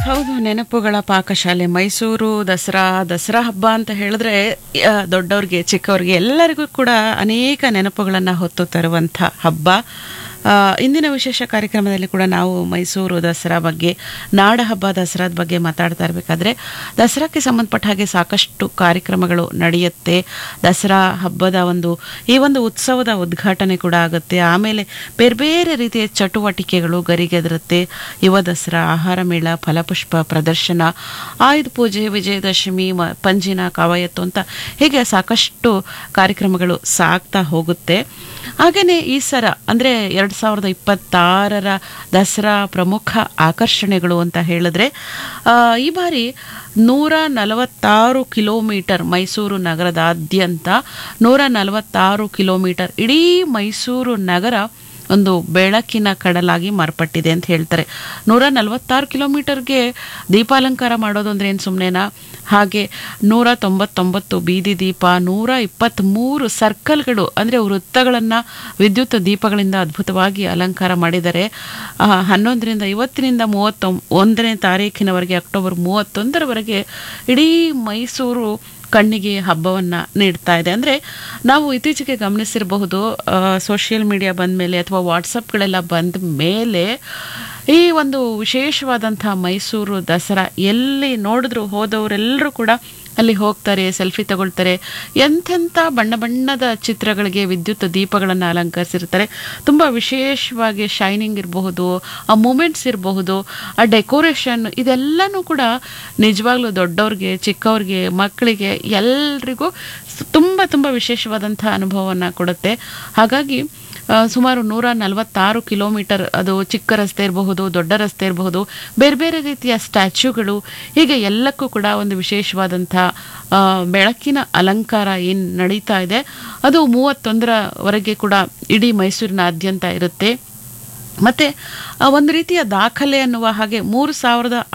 ಹೌದು ನೆನಪುಗಳ ಪಾಕಶಾಲೆ ಮೈಸೂರು ದಸರಾ ದಸರಾ ಹಬ್ಬ ಅಂತ ಹೇಳಿದ್ರೆ ಆ, ದೊಡ್ಡವ್ರಿಗೆ ಚಿಕ್ಕವ್ರಿಗೆ ಎಲ್ಲರಿಗೂ ಕೂಡ ಅನೇಕ ನೆನಪುಗಳನ್ನು ಹೊತ್ತು ತರುವಂಥ ಹಬ್ಬ ಆ, ಇಂದಿನ ವಿಶೇಷ ಕಾರ್ಯಕ್ರಮದಲ್ಲಿ ಕೂಡ ನಾವು ಮೈಸೂರು ದಸರಾ ಬಗ್ಗೆ ನಾಡ ಹಬ್ಬ ದಸರಾದ ಬಗ್ಗೆ ಮಾತಾಡ್ತಾ ಇರಬೇಕಾದ್ರೆ ದಸರಾಕ್ಕೆ ಸಂಬಂಧಪಟ್ಟ ಹಾಗೆ ಸಾಕಷ್ಟು ಕಾರ್ಯಕ್ರಮಗಳು ನಡೆಯುತ್ತೆ ದಸರಾ ಹಬ್ಬದ ಒಂದು ಈ ಒಂದು ಉತ್ಸವದ ಉದ್ಘಾಟನೆ ಕೂಡ ಆಗುತ್ತೆ ಆಮೇಲೆ ಬೇರೆ ಬೇರೆ ರೀತಿಯ ಚಟುವಟಿಕೆಗಳು ಗರಿಗೆದರುತ್ತೆ ಯುವ ದಸರಾ ಆಹಾರ ಮೇಳ ಫಲಪುಷ್ಪ ಪ್ರದರ್ಶನ ಆಯುಧ ಪೂಜೆ ವಿಜಯದಶಮಿ ಮ ಪಂಜಿನ ಕವಾಯತ್ತು ಅಂತ ಹೀಗೆ ಸಾಕಷ್ಟು ಕಾರ್ಯಕ್ರಮಗಳು ಸಾಗ್ತಾ ಹೋಗುತ್ತೆ ಹಾಗೆಯೇ ಈ ಸರ ಅಂದರೆ ಎರಡು ಸಾವಿರದ ಇಪ್ಪತ್ತಾರರ ದಸರಾ ಪ್ರಮುಖ ಆಕರ್ಷಣೆಗಳು ಅಂತ ಹೇಳಿದ್ರೆ ಆ, ಈ ಬಾರಿ ನೂರ ನಲವತ್ತಾರು ಕಿಲೋಮೀಟರ್ ಮೈಸೂರು ನಗರದಾದ್ಯಂತ ನೂರ ನಲವತ್ತಾರು ಕಿಲೋಮೀಟರ್ ಇಡೀ ಮೈಸೂರು ನಗರ ಒಂದು ಬೆಳಕಿನ ಕಡಲಾಗಿ ಮಾರ್ಪಟ್ಟಿದೆ ಅಂತ ಹೇಳ್ತಾರೆ ನೂರ ನಲವತ್ತಾರು ಕಿಲೋಮೀಟರ್ಗೆ ದೀಪಾಲಂಕಾರ ಮಾಡೋದು ಅಂದ್ರೆ ಏನು ಸುಮ್ಮನೆನಾ ಹಾಗೆ ನೂರ ತೊಂಬತ್ತೊಂಬತ್ತು ಬೀದಿ ದೀಪ ನೂರ ಇಪ್ಪತ್ತ್ಮೂರು ಸರ್ಕಲ್ಗಳು ಅಂದರೆ ವೃತ್ತಗಳನ್ನು ವಿದ್ಯುತ್ ದೀಪಗಳಿಂದ ಅದ್ಭುತವಾಗಿ ಅಲಂಕಾರ ಮಾಡಿದ್ದಾರೆ ಆ, ಹನ್ನೊಂದರಿಂದ ಇವತ್ತಿನಿಂದ ಮೂವತ್ತೊಂ ಒಂದನೇ ತಾರೀಕಿನವರೆಗೆ ಅಕ್ಟೋಬರ್ ಮೂವತ್ತೊಂದರವರೆಗೆ ಇಡೀ ಮೈಸೂರು ಕಣ್ಣಿಗೆ ಹಬ್ಬವನ್ನು ನೀಡ್ತಾ ಇದೆ ಅಂದರೆ ನಾವು ಇತ್ತೀಚೆಗೆ ಗಮನಿಸಿರಬಹುದು ಸೋಷಿಯಲ್ ಮೀಡಿಯಾ ಬಂದ ಮೇಲೆ ಅಥವಾ ವಾಟ್ಸಪ್ಗಳೆಲ್ಲ ಬಂದ ಮೇಲೆ ಈ ಒಂದು ವಿಶೇಷವಾದಂಥ ಮೈಸೂರು ದಸರಾ ಎಲ್ಲಿ ನೋಡಿದ್ರು ಹೋದವರೆಲ್ಲರೂ ಕೂಡ ಅಲ್ಲಿ ಹೋಗ್ತಾರೆ ಸೆಲ್ಫಿ ತಗೊಳ್ತಾರೆ ಎಂಥೆಂಥ ಬಣ್ಣ ಬಣ್ಣದ ಚಿತ್ರಗಳಿಗೆ ವಿದ್ಯುತ್ ದೀಪಗಳನ್ನು ಅಲಂಕರಿಸಿರ್ತಾರೆ ತುಂಬ ವಿಶೇಷವಾಗಿ ಶೈನಿಂಗ್ ಇರಬಹುದು ಆ ಮೂಮೆಂಟ್ಸ್ ಇರಬಹುದು ಆ ಡೆಕೋರೇಷನ್ ಇದೆಲ್ಲನೂ ಕೂಡ ನಿಜವಾಗ್ಲೂ ದೊಡ್ಡವ್ರಿಗೆ ಚಿಕ್ಕವ್ರಿಗೆ ಮಕ್ಕಳಿಗೆ ಎಲ್ರಿಗೂ ತುಂಬ ತುಂಬ ವಿಶೇಷವಾದಂಥ ಅನುಭವವನ್ನು ಕೊಡುತ್ತೆ ಹಾಗಾಗಿ ಆ, ಸುಮಾರು ನೂರ ನಲವತ್ತಾರು ಕಿಲೋಮೀಟರ್ ಅದು ಚಿಕ್ಕ ರಸ್ತೆ ಇರಬಹುದು ದೊಡ್ಡ ರಸ್ತೆ ಇರಬಹುದು ಬೇರೆ ಬೇರೆ ರೀತಿಯ ಸ್ಟ್ಯಾಚ್ಯೂಗಳು ಹೀಗೆ ಎಲ್ಲಕ್ಕೂ ಕೂಡ ಒಂದು ವಿಶೇಷವಾದಂಥ ಆ, ಬೆಳಕಿನ ಅಲಂಕಾರ ಏನು ನಡೀತಾ ಇದೆ ಅದು ಮೂವತ್ತೊಂದರವರೆಗೆ ಕೂಡ ಇಡೀ ಮೈಸೂರಿನಾದ್ಯಂತ ಇರುತ್ತೆ ಮತ್ತೆ ಆ, ಒಂದು ರೀತಿಯ ದಾಖಲೆ ಅನ್ನುವ ಹಾಗೆ ಮೂರು ಸಾವಿರದ